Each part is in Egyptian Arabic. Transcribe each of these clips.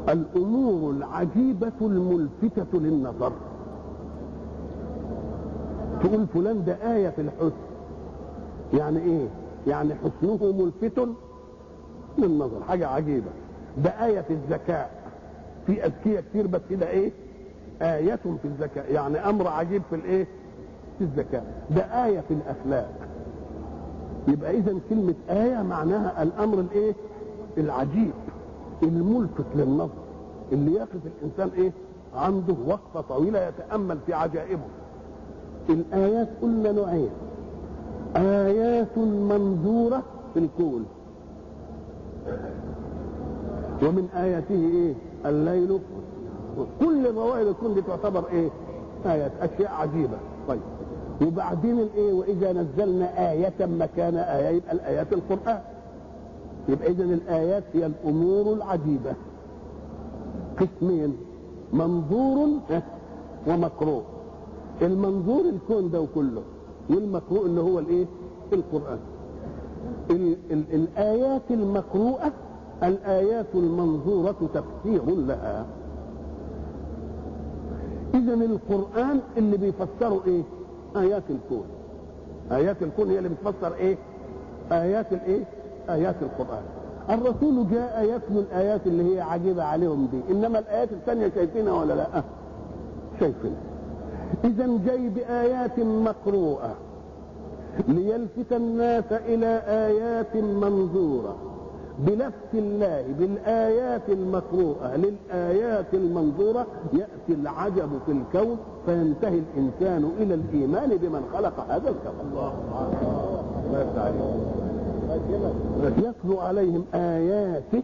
الامور العجيبه الملفته للنظر تقول فلان ده ايه في الحسن يعني ايه يعني حسنه ملفت للنظر حاجه عجيبه ده ايه في الذكاء في اذكياء كتير بس ده ايه آية في الذكاء يعني أمر عجيب في الإيه؟ في الذكاء ده آية في الأخلاق يبقى إذا كلمة آية معناها الأمر الإيه؟ العجيب الملفت للنظر اللي يقف الإنسان إيه؟ عنده وقفة طويلة يتأمل في عجائبه الآيات قلنا نوعين آيات منظورة في الكون ومن آياته إيه؟ الليل كل موائد الكون دي تعتبر ايه آيات أشياء عجيبة طيب وبعدين الايه وإذا نزلنا آية مكان آية يبقى الآيات القرآن يبقى إذا الآيات هي الأمور العجيبة قسمين منظور ومقروء المنظور الكون ده كله والمقروء اللي هو الايه القرآن ال ال الآيات المقروءة الآيات المنظورة تفسير لها اذا القران اللي بيفسره ايه ايات الكون ايات الكون هي اللي بتفسر ايه ايات الايه ايات القران الرسول جاء يتلو الايات اللي هي عجيبه عليهم دي انما الايات الثانيه شايفينها ولا لا شايفينها اذا جاي بايات مقروءه ليلفت الناس الى ايات منظوره بنفس الله بالآيات المقروءة للآيات المنظورة يأتي العجب في الكون فينتهي الإنسان إلى الإيمان بمن خلق هذا الكون الله يتلو عليهم آياته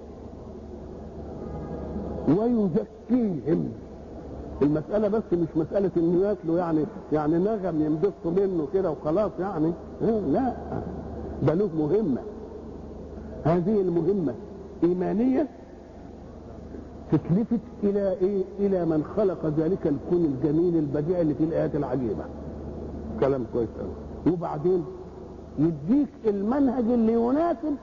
ويزكيهم المسألة بس مش مسألة إنه يتلو يعني يعني نغم ينبسطوا منه كده وخلاص يعني لا ده له مهمة هذه المهمة إيمانية تتلفت إلى إيه؟ إلى من خلق ذلك الكون الجميل البديع اللي في الآيات العجيبة. كلام كويس أوي. وبعدين يديك المنهج اللي يناسب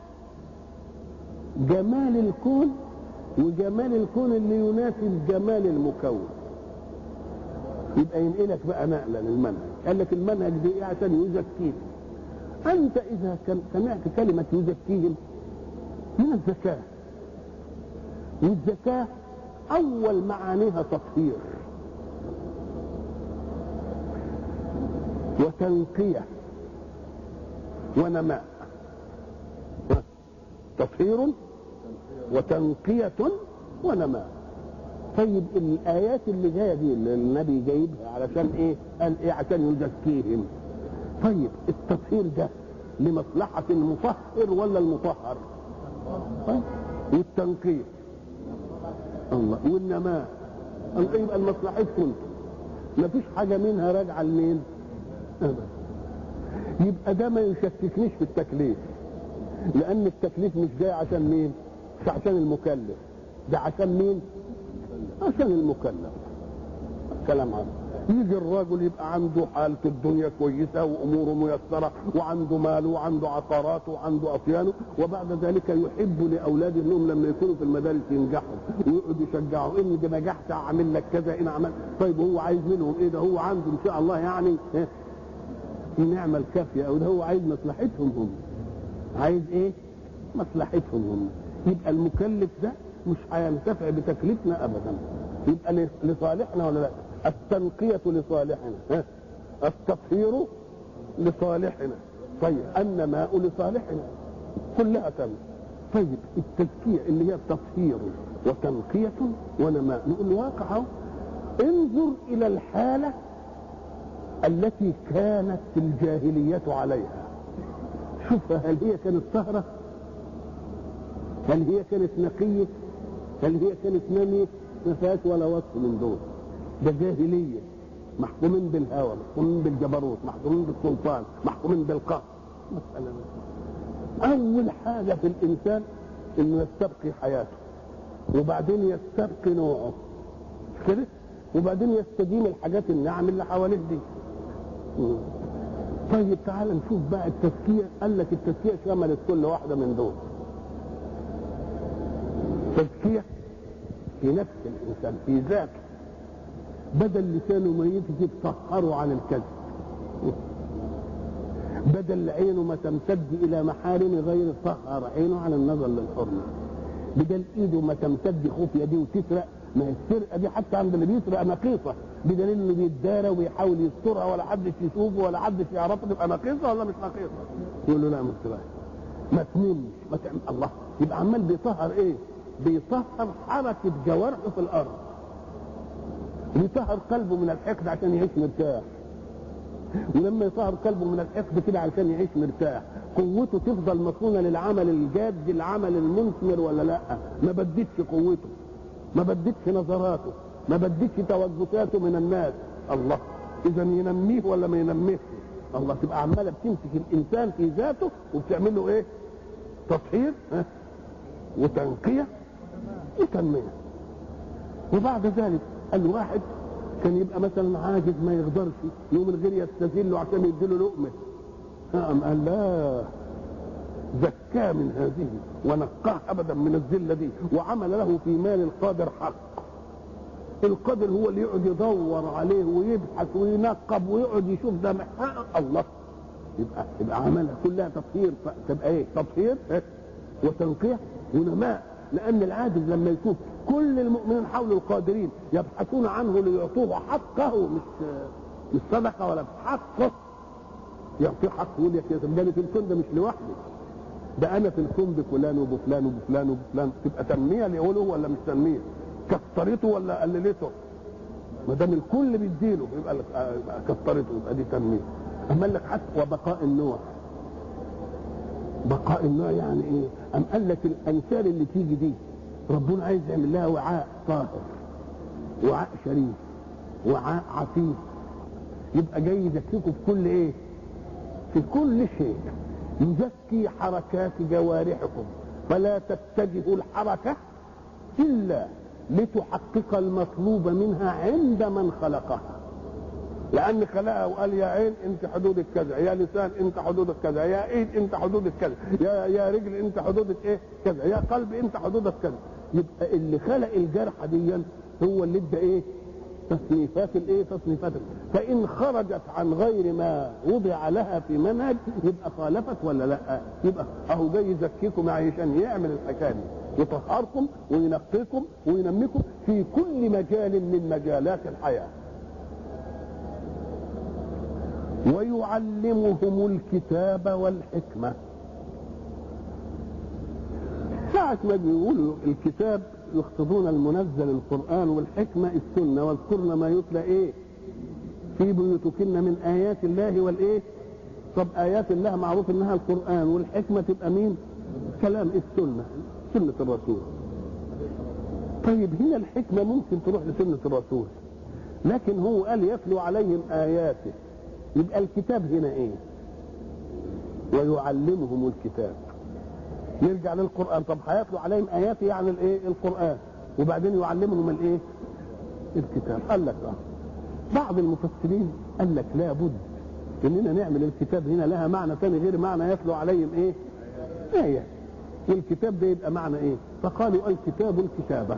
جمال الكون وجمال الكون اللي يناسب جمال المكون. يبقى ينقلك بقى نقلة للمنهج، قال لك المنهج ده إيه عشان يزكيك. أنت إذا سمعت كلمة يزكيهم من الزكاة والزكاة أول معانيها تطهير وتنقية ونماء تطهير وتنقية ونماء طيب الآيات اللي جاية دي اللي النبي جايبها علشان إيه؟ قال إيه عشان يزكيهم طيب التطهير ده لمصلحة المطهر ولا المطهر؟ طيب والتنقية الله والنماء الله يبقى لمصلحتكم ما فيش حاجة منها راجعة لمين؟ أبدا يبقى ده ما يشككنيش في التكليف لأن التكليف مش جاي عشان مين؟ مش عشان المكلف ده عشان مين؟ عشان المكلف كلام عظيم يجي الراجل يبقى عنده حالة الدنيا كويسة وأموره ميسرة وعنده ماله وعنده عقاراته وعنده أطيانه وبعد ذلك يحب لأولاده أنهم لما يكونوا في المدارس ينجحوا ويقعدوا يشجعوا إن نجحت أعمل لك كذا إن عمل طيب هو عايز منهم إيه ده هو عنده إن شاء الله يعني إيه النعمة الكافية أو ده هو عايز مصلحتهم هم عايز إيه مصلحتهم هم يبقى المكلف ده مش هينتفع بتكليفنا أبدا يبقى لصالحنا ولا لا التنقية لصالحنا ها؟ التطهير لصالحنا طيب النماء لصالحنا كلها تم طيب التزكية اللي هي تطهير وتنقية ونماء نقول واقع انظر إلى الحالة التي كانت الجاهلية عليها شوفها هل هي كانت طهرة هل هي كانت نقية هل هي كانت نامية ما فيهاش ولا وصف من دول ده جاهلية محكومين بالهوى محكومين بالجبروت محكومين بالسلطان محكومين بالقهر مسألة أول حاجة في الإنسان إنه يستبقي حياته وبعدين يستبقي نوعه مش كده؟ وبعدين يستديم الحاجات النعم اللي حواليه دي طيب تعال نشوف بقى التزكية قال لك التزكية شملت كل واحدة من دول تزكية في نفس الانسان في ذاته بدل لسانه ميت تطهره عن الكذب بدل عينه ما تمتد الى محارم غير طهر عينه عن النظر للحرمه بدل ايده ما تمتد خفيه دي وتسرق ما هي السرقه دي حتى عند اللي بيسرق نقيصه بدليل انه بيتدارى وبيحاول يسترها ولا حدش يشوفه ولا حدش يعرفه تبقى نقيصه ولا مش نقيصه؟ يقول له لا مش تبقى ما تنمش ما تعمل الله يبقى عمال بيطهر ايه؟ بيطهر حركه جوارحه في الارض بيطهر قلبه من الحقد عشان يعيش مرتاح ولما يطهر قلبه من الحقد كده عشان يعيش مرتاح قوته تفضل مصونه للعمل الجاد العمل المثمر ولا لا ما بدتش قوته ما بدتش نظراته ما بدتش توجهاته من الناس الله اذا ينميه ولا ما ينميهش الله تبقى عماله بتمسك الانسان في ذاته وبتعمل له ايه تطهير ها وتنقيه وتنميه وبعد ذلك الواحد كان يبقى مثلا عاجز ما يقدرش يوم الغير يستذله عشان يديله لقمه قام قال لا زكاه من هذه ونقاه ابدا من الذله دي وعمل له في مال القادر حق القادر هو اللي يقعد يدور عليه ويبحث وينقب ويقعد يشوف ده محقق الله يبقى يبقى عملها كلها تطهير تبقى ايه تطهير إيه؟ وتنقيح ونماء لان العاجز لما يشوف كل المؤمنين حول القادرين يبحثون عنه ليعطوه حقه مش مش صدقه ولا حقه يعطيه حقه يقول لك يا ده في الكون ده مش لوحدي ده انا في الكون بفلان وبفلان وبفلان وبفلان تبقى تنميه ليقوله ولا مش تنميه كترته ولا قللته ما دام الكل بيديله يبقى كترته يبقى دي تنميه اما قال لك حتى وبقاء النوع بقاء النوع يعني ايه ام قال لك الامثال اللي تيجي دي ربنا عايز يعمل لها وعاء طاهر وعاء شريف وعاء عفيف يبقى جاي يزكيكم في كل ايه في كل شيء يزكي حركات جوارحكم فلا تتجهوا الحركه الا لتحقق المطلوب منها عند من خلقها لان خلقها وقال يا عين انت حدودك كذا يا لسان انت حدودك كذا يا ايد انت حدودك كذا يا يا رجل انت حدودك ايه كذا يا قلب انت حدودك كذا يبقى اللي خلق الجرحه دي هو اللي ادى ايه تصنيفات الايه تصنيفات فان خرجت عن غير ما وضع لها في منهج يبقى خالفت ولا لا يبقى اهو جاي يزكيكم عشان يعمل الحكايه دي يطهركم وينقيكم وينميكم في كل مجال من مجالات الحياه ويعلمهم الكتاب والحكمة ساعة ما بيقولوا الكتاب يقصدون المنزل القرآن والحكمة السنة واذكرن ما يتلى ايه في بيوتكن من آيات الله والإيه طب آيات الله معروف إنها القرآن والحكمة تبقى مين كلام السنة سنة الرسول طيب هنا الحكمة ممكن تروح لسنة الرسول لكن هو قال يتلو عليهم آياته يبقى الكتاب هنا ايه ويعلمهم الكتاب يرجع للقرآن طب هيتلو عليهم آيات يعني الايه القرآن وبعدين يعلمهم الايه الكتاب قال لك اه بعض المفسرين قال لك لا بد اننا نعمل الكتاب هنا لها معنى ثاني غير معنى يتلو عليهم ايه آية والكتاب ده يبقى معنى ايه فقالوا الكتاب الكتابة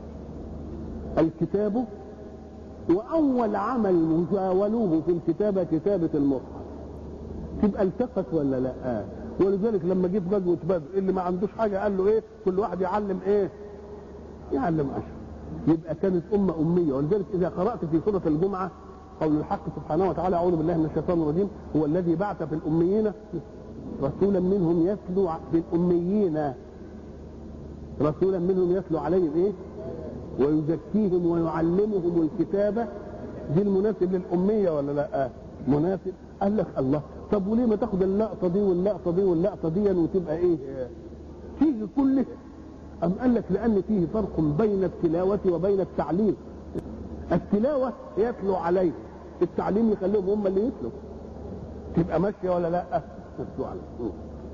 الكتاب واول عمل جاولوه في الكتابه كتابه المصحف تبقى التقت ولا لا آه. ولذلك لما جه في غزوه بدر اللي ما عندوش حاجه قال له ايه كل واحد يعلم ايه يعلم عشر يبقى كانت امه اميه ولذلك اذا قرات في سوره الجمعه قول الحق سبحانه وتعالى اعوذ بالله من الشيطان الرجيم هو الذي بعث في الاميين رسولا منهم يتلو في الاميين رسولا منهم يتلو عليهم ايه ويزكيهم ويعلمهم الكتابة دي المناسب للأمية ولا لا مناسب قال لك الله طب وليه ما تاخد اللقطة دي واللقطة دي واللقطة دي وتبقى ايه تيجي كله أم قال لك لأن فيه فرق بين التلاوة وبين التعليم التلاوة يتلو عليه التعليم يخليهم هم اللي يتلوا تبقى ماشية ولا لا يتلو عليه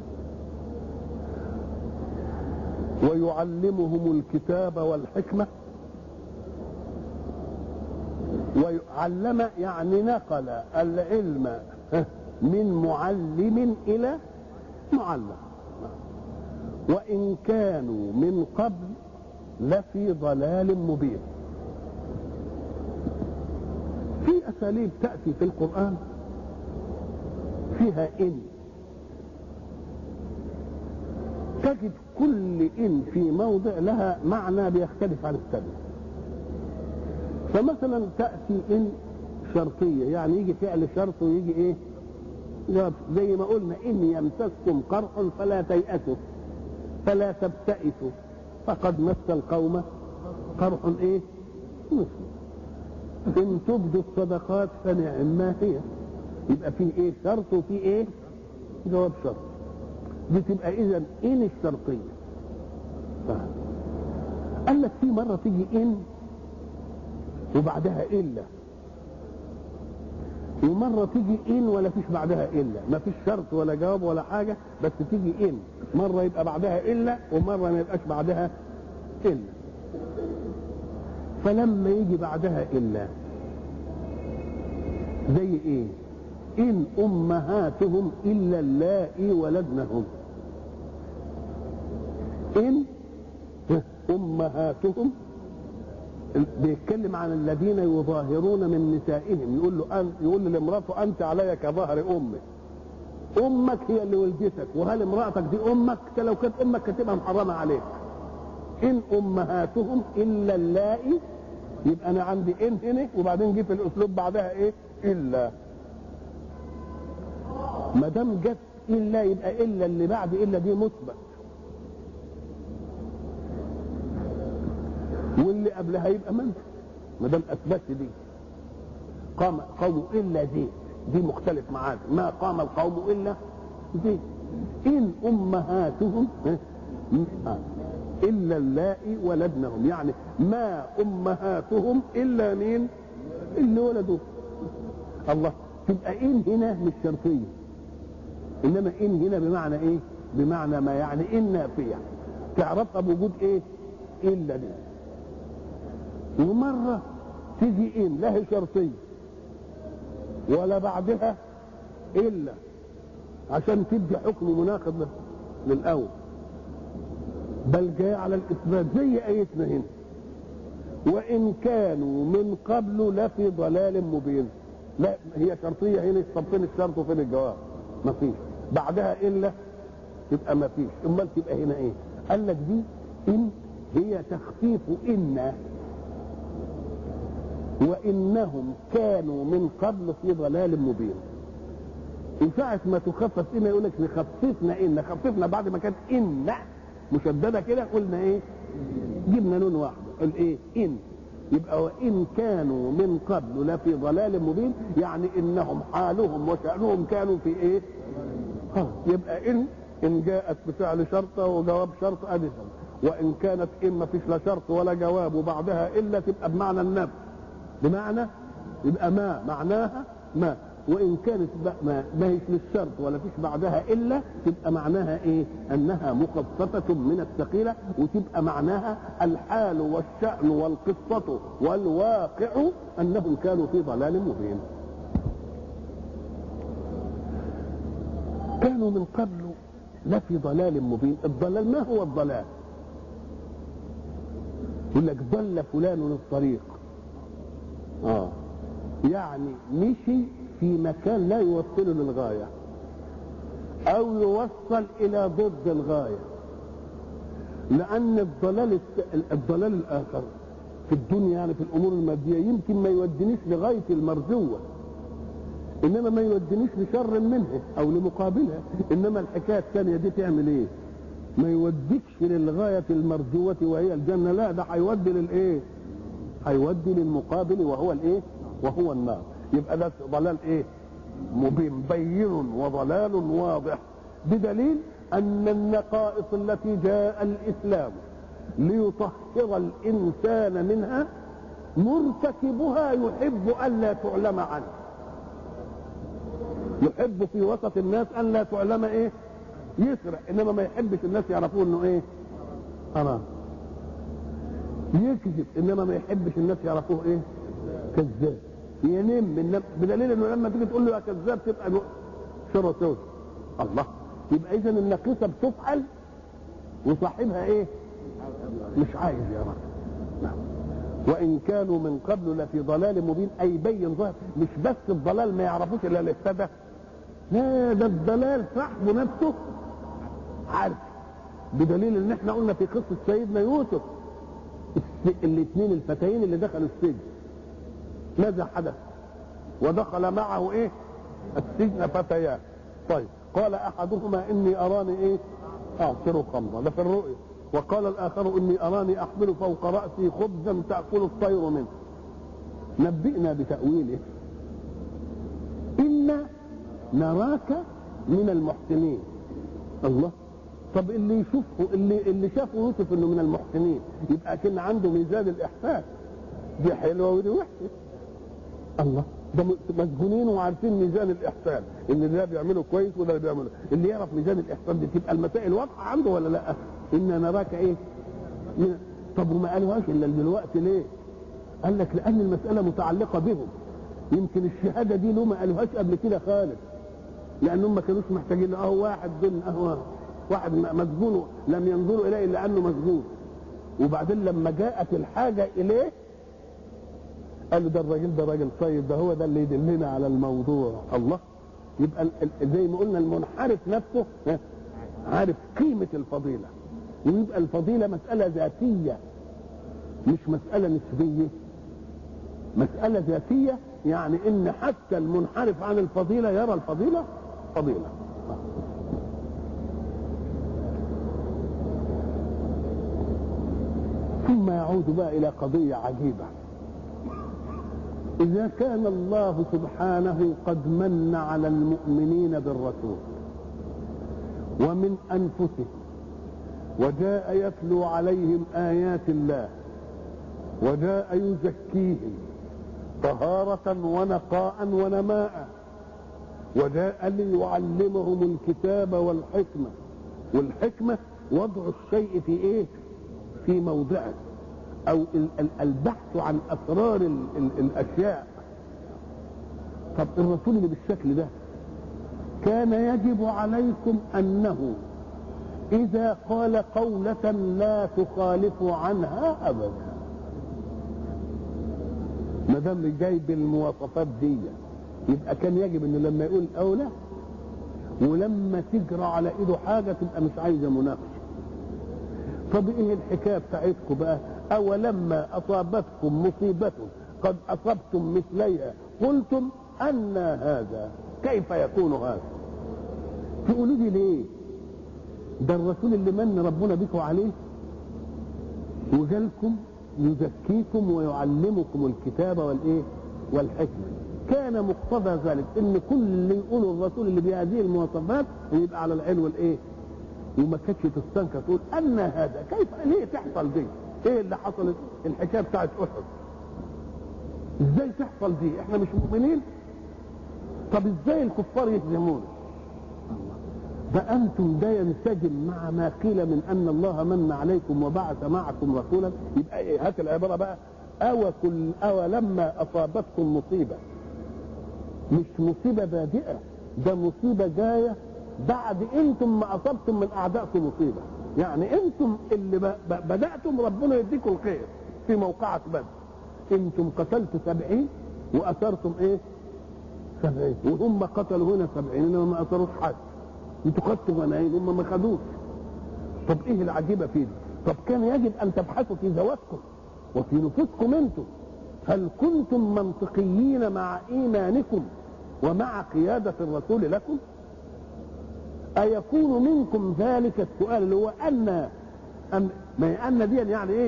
ويعلمهم الكتاب والحكمه وعلم يعني نقل العلم من معلم إلى معلم وإن كانوا من قبل لفي ضلال مبين في اساليب تاتي في القران فيها ان تجد كل ان في موضع لها معنى بيختلف عن الثاني فمثلا تاتي ان شرطيه يعني يجي فعل شرط ويجي ايه جواب زي ما قلنا ان يمسسكم قرح فلا تيأسوا فلا تبتئسوا فقد مس القوم قرح ايه مثل ان تبدوا الصدقات فنعم ما هي يبقى فيه ايه شرط وفيه ايه جواب شرط دي تبقى اذا ان الشرطيه فهم. قال لك في مره تيجي ان وبعدها الا ومرة تيجي إن ولا فيش بعدها إلا ما فيش شرط ولا جواب ولا حاجة بس تيجي إن مرة يبقى بعدها إلا ومرة ما يبقاش بعدها إلا فلما يجي بعدها إلا زي إيه إن أمهاتهم إلا اللائي ولدنهم إن أمهاتهم بيتكلم عن الذين يظاهرون من نسائهم يقول له أن يقول لامراته انت علي كظهر امك امك هي اللي ولدتك وهل امراتك دي امك لو كانت امك كانت تبقى محرمه عليك ان امهاتهم الا اللائي يبقى انا عندي ان هنا وبعدين جه في الاسلوب بعدها ايه الا ما دام جت الا يبقى الا اللي بعد الا دي مثبت واللي قبلها يبقى منفي ما دام اثبت دي قام قوم الا زيد دي مختلف معاك ما قام القوم الا زيد ان امهاتهم الا اللائي ولدنهم يعني ما امهاتهم الا مين اللي ولدوا الله تبقى ان هنا مش شرطيه انما ان هنا بمعنى ايه بمعنى ما يعني ان نافيه تعرفها بوجود ايه الا دي ومرة تيجي إن لا هي شرطية ولا بعدها إلا عشان تدي حكم مناقض للأول بل جاي على الإثبات زي آيتنا هنا وإن كانوا من قبل لفي ضلال مبين لا هي شرطية هنا طب فين الشرط وفين الجواب ما فيش بعدها إلا يبقى ما فيش أمال تبقى هنا إيه قال لك دي إن هي تخفيف إن وانهم كانوا من قبل في ضلال مبين من ساعة ما تخفف إن يقول لك خففنا إن خففنا بعد ما كانت إن مشددة كده قلنا إيه؟ جبنا نون واحدة قال إيه؟ إن يبقى وإن كانوا من قبل لفي ضلال مبين يعني إنهم حالهم وشأنهم كانوا في إيه؟ ها يبقى إن إن جاءت بفعل شرطة وجواب شرط أدي وإن كانت إن ما فيش لا شرط ولا جواب وبعدها إلا تبقى بمعنى النفي بمعنى يبقى ما معناها ما وان كانت ما, ما هيش للشرط ولا فيش بعدها الا تبقى معناها ايه انها مخففه من الثقيله وتبقى معناها الحال والشان والقصه والواقع انهم كانوا في ضلال مبين كانوا من قبل لفي ضلال مبين الضلال ما هو الضلال يقول لك ضل فلان الطريق اه يعني مشي في مكان لا يوصله للغاية او يوصل الى ضد الغاية لان الضلال الضلال الاخر في الدنيا يعني في الامور المادية يمكن ما يودينيش لغاية المرجوة انما ما يودينيش لشر منها او لمقابلها انما الحكاية الثانية دي تعمل ايه ما يوديكش للغاية المرجوة وهي الجنة لا ده هيودي للايه هيودي للمقابل وهو الايه وهو النار يبقى ده ضلال ايه مبين بين وضلال واضح بدليل ان النقائص التي جاء الاسلام ليطهر الانسان منها مرتكبها يحب الا تعلم عنه يحب في وسط الناس ان لا تعلم ايه يسرق انما ما يحبش الناس يعرفوه انه ايه حرام يكذب انما ما يحبش الناس يعرفوه ايه كذاب ينام من بدليل انه لما تيجي تقول له يا كذاب تبقى شر سود الله يبقى اذا النقيصه بتفعل وصاحبها ايه مش عايز يرى نعم. وان كانوا من قبل لفي ضلال مبين اي بين ظاهر مش بس الضلال ما يعرفوش الا اللي اهتدى لا ده الضلال صاحبه نفسه عارف بدليل ان احنا قلنا في قصه سيدنا يوسف الاثنين الفتيين اللي دخلوا السجن ماذا حدث ودخل معه ايه السجن فتيان طيب قال احدهما اني اراني ايه اعصر خمرا ده في الرؤيا وقال الاخر اني اراني احمل فوق راسي خبزا تاكل الطير منه نبئنا بتاويله انا نراك من المحسنين الله طب اللي يشوفه اللي اللي شافه يوسف انه من المحسنين يبقى كان عنده ميزان الاحسان دي حلوه ودي وحشه الله ده مسجونين وعارفين ميزان الاحسان ان ده بيعمله كويس وده بيعمله اللي يعرف ميزان الاحسان دي تبقى المسائل واضحه عنده ولا لا ان نراك ايه من طب وما قالوهاش الا دلوقتي ليه قال لك لان المساله متعلقه بهم يمكن الشهاده دي له ما قالوهاش قبل كده خالص لانهم ما كانوش محتاجين اه واحد دون اهو واحد مسجون لم ينظروا اليه الا انه مسجون وبعدين لما جاءت الحاجه اليه قالوا ده الراجل ده راجل طيب ده هو ده اللي يدلنا على الموضوع الله يبقى زي ما قلنا المنحرف نفسه عارف قيمة الفضيلة ويبقى الفضيلة مسألة ذاتية مش مسألة نسبية مسألة ذاتية يعني ان حتى المنحرف عن الفضيلة يرى الفضيلة فضيلة ثم يعود بقى الى قضية عجيبة إذا كان الله سبحانه قد من على المؤمنين بالرسول ومن أنفسهم وجاء يتلو عليهم آيات الله وجاء يزكيهم طهارة ونقاء ونماء وجاء ليعلمهم الكتاب والحكمة والحكمة وضع الشيء في ايه في موضعه او البحث عن اسرار ال ال الاشياء طب الرسول اللي بالشكل ده كان يجب عليكم انه اذا قال قولة لا تخالف عنها ابدا ما دام جايب المواصفات دي يبقى كان يجب انه لما يقول اولى ولما تجرى على ايده حاجه تبقى مش عايزه مناقشه طب ايه الحكايه بتاعتكم بقى أولما أصابتكم مصيبة قد أصبتم مثليها قلتم أن هذا كيف يكون هذا تقولوا لي ليه ده الرسول اللي من ربنا بكم عليه وجالكم يزكيكم ويعلمكم الكتاب والايه والحكمه كان مقتضى ذلك ان كل اللي يقوله الرسول اللي بهذه المواصفات يبقى على العلم والايه وما كانتش تستنكر تقول ان هذا كيف ليه تحصل دي ايه اللي حصلت الحكايه بتاعت احد ازاي تحصل دي احنا مش مؤمنين طب ازاي الكفار يهزمونا ده انتم ده ينسجم مع ما قيل من ان الله من عليكم وبعث معكم رسولا يبقى ايه هات العباره بقى او كل او لما اصابتكم مصيبه مش مصيبه بادئه ده مصيبه جايه بعد انتم ما اصبتم من اعدائكم مصيبه يعني انتم اللي بداتم ربنا يديكم الخير في موقعة بدر انتم قتلتوا سبعين واثرتم ايه سبعين وهم قتلوا هنا سبعين انما ما اثروش حد انتوا خدتوا غنايم هم ما خدوش طب ايه العجيبه في دي طب كان يجب ان تبحثوا في ذواتكم وفي نفوسكم انتم هل كنتم منطقيين مع ايمانكم ومع قياده الرسول لكم أيكون منكم ذلك السؤال اللي هو أن أن ما أن دي يعني إيه؟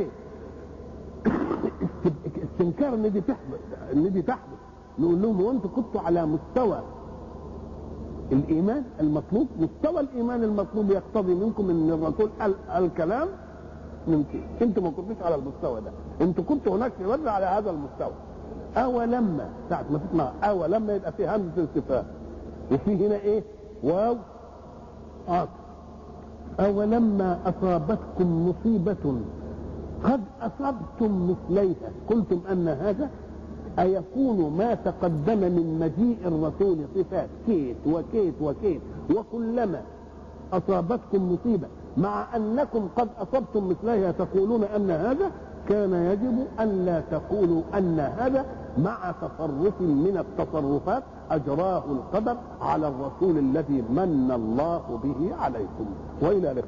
استنكار إن دي تحدث إن دي تحدث نقول لهم هو أنتوا كنتوا على مستوى الإيمان المطلوب مستوى الإيمان المطلوب يقتضي منكم إن الرسول قال الكلام ممكن انتوا ما كنتوش على المستوى ده انتوا كنتوا هناك في بدر على هذا المستوى اولما ساعة ما تسمع اولما يبقى في همزة استفهام وفي هنا ايه واو عاطف أولما أصابتكم مصيبة قد أصبتم مثليها قلتم أن هذا أيكون ما تقدم من مجيء الرسول صفات كيت وكيت وكيت وكلما أصابتكم مصيبة مع انكم قد اصبتم مثلها تقولون ان هذا كان يجب ان لا تقولوا ان هذا مع تصرف من التصرفات اجراه القدر على الرسول الذي من الله به عليكم والى لقاء